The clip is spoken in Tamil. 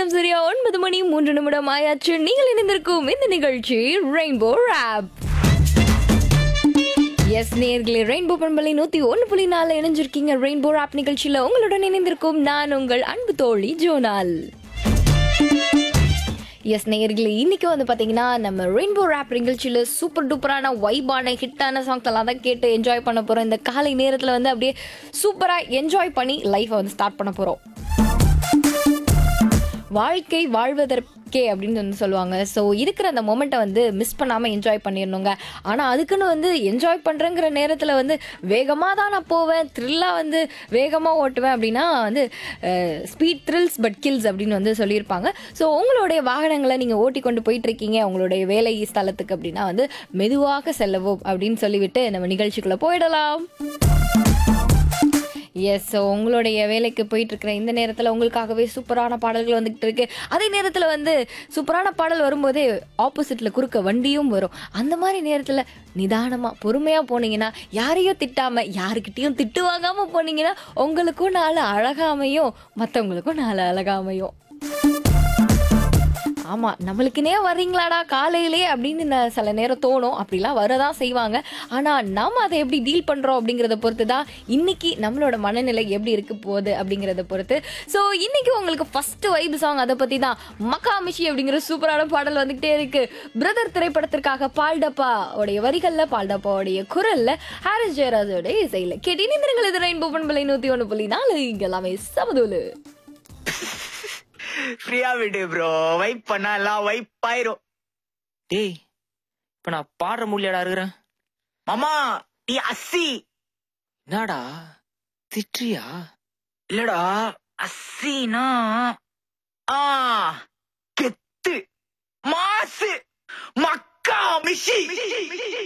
நேரம் சரியா ஒன்பது மணி மூன்று நிமிடம் ஆயாச்சு நீங்கள் இணைந்திருக்கும் இந்த நிகழ்ச்சி ரெயின்போ ராப் எஸ் நேர்களே ரெயின்போ பண்பலை நூத்தி ஒன்று புள்ளி நாலு இணைஞ்சிருக்கீங்க ரெயின்போ ராப் நிகழ்ச்சியில உங்களுடன் இணைந்திருக்கும் நான் உங்கள் அன்பு தோழி ஜோனால் எஸ் நேர்களே இன்னைக்கு வந்து பார்த்தீங்கன்னா நம்ம ரெயின்போ ரேப் நிகழ்ச்சியில் சூப்பர் டூப்பரான வைபான ஹிட்டான சாங்ஸ் எல்லாம் தான் கேட்டு என்ஜாய் பண்ண போகிறோம் இந்த காலை நேரத்தில் வந்து அப்படியே சூப்பராக என்ஜாய் பண்ணி லைஃப்பை வந்து ஸ்டார்ட் பண்ண போகிறோம் வாழ்க்கை வாழ்வதற்கே அப்படின்னு வந்து சொல்லுவாங்க ஸோ இருக்கிற அந்த மொமெண்ட்டை வந்து மிஸ் பண்ணாமல் என்ஜாய் பண்ணிடணுங்க ஆனால் அதுக்குன்னு வந்து என்ஜாய் பண்ணுறங்கிற நேரத்தில் வந்து வேகமாக தான் நான் போவேன் த்ரில்லாக வந்து வேகமாக ஓட்டுவேன் அப்படின்னா வந்து ஸ்பீட் த்ரில்ஸ் பட் கில்ஸ் அப்படின்னு வந்து சொல்லியிருப்பாங்க ஸோ உங்களுடைய வாகனங்களை நீங்கள் ஓட்டி கொண்டு போயிட்டு இருக்கீங்க உங்களுடைய வேலை ஸ்தலத்துக்கு அப்படின்னா வந்து மெதுவாக செல்லவும் அப்படின்னு சொல்லிவிட்டு நம்ம நிகழ்ச்சிக்குள்ளே போயிடலாம் எஸ் ஸோ உங்களுடைய வேலைக்கு போயிட்டு இருக்கிற இந்த நேரத்தில் உங்களுக்காகவே சூப்பரான பாடல்கள் வந்துகிட்டு இருக்கு அதே நேரத்தில் வந்து சூப்பரான பாடல் வரும்போதே ஆப்போசிட்டில் குறுக்க வண்டியும் வரும் அந்த மாதிரி நேரத்தில் நிதானமாக பொறுமையாக போனீங்கன்னா யாரையும் திட்டாமல் யாருக்கிட்டேயும் திட்டு வாங்காமல் போனீங்கன்னா உங்களுக்கும் நாலு அழகாமையும் மற்றவங்களுக்கும் நாலு அழகாமையும் ஆமாம் நம்மளுக்குனே வர்றீங்களாடா காலையிலே அப்படின்னு ந- சில நேரம் தோணும் அப்படிலாம் வரதான் செய்வாங்க ஆனால் நம்ம அதை எப்படி டீல் பண்ணுறோம் அப்படிங்கிறத பொறுத்து தான் இன்னைக்கு நம்மளோட மனநிலை எப்படி இருக்க போகுது அப்படிங்கிறத பொறுத்து ஸோ இன்னைக்கு உங்களுக்கு ஃபர்ஸ்ட் வைப் சாங் அதை பற்றி தான் மக்காமிஷி அப்படிங்கிற சூப்பரான பாடல் வந்துகிட்டே இருக்கு பிரதர் திரைப்படத்திற்காக பால்டப்பா உடைய வரிகளில் பால்டப்பாவுடைய குரல்ல ஹாரிஸ் ஜெயராஜோட இசையில் கேட்டு இணைந்திருங்கள் இது ரெயின்போ பண்பலை நூற்றி ஒன்று புள்ளி நாலு இங்க எல்லாமே சமதூலு ஃப்ரீயா விடு ப்ரோ வைப் பண்ணா எல்லாம் வைப் ஆயிரும் டேய் இப்ப நான் பாடுற முடியாடா இருக்கிறேன் மாமா நீ அஸ்ஸி என்னடா திட்டுறியா இல்லடா அஸ்ஸினா ஆ கெத்து மாசு மக்கா மிஷி